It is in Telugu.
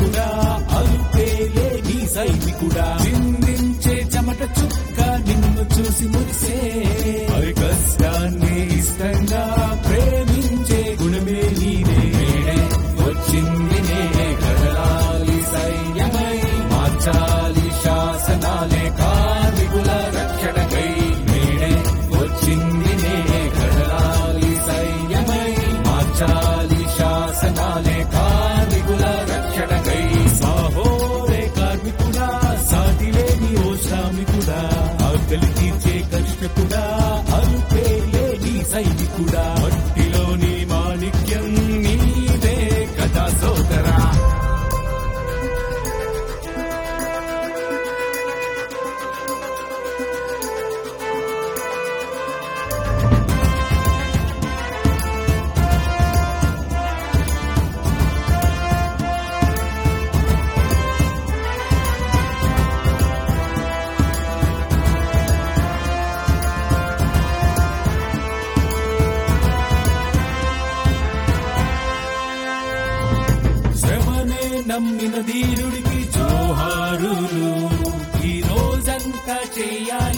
కార్మికుడా అలుపేలే నీ సైనికుడా చిందించే చెమట చుక్క నిన్ను చూసి మురిసే అరి కష్టాన్ని ఇష్టంగా ప్రేమించే గుణమే నీదే నేడే వచ్చింది నేడే కదలాలి సైన్యమై మార్చాలి శాసనాలే కార్మికుల రక్షణకై నేడే వచ్చింది నేడే కదలాలి సైన్యమై మార్చాలి శాసనాలే కార్మికుల రక్షణకై సాహోరే కార్మికుడా సాటిలేని ఓ శ్రామికుడా ఆకలి తీర్చే కష్టకుడా అలుపేలే నీ సైనికుడా మట్టిలోని మాణిక్యం నీదే కదా సోదరా శ్రమనే నమ్మిన ధీరుడికి జోహారులు ఈ రోజంతా చెయ్యాలి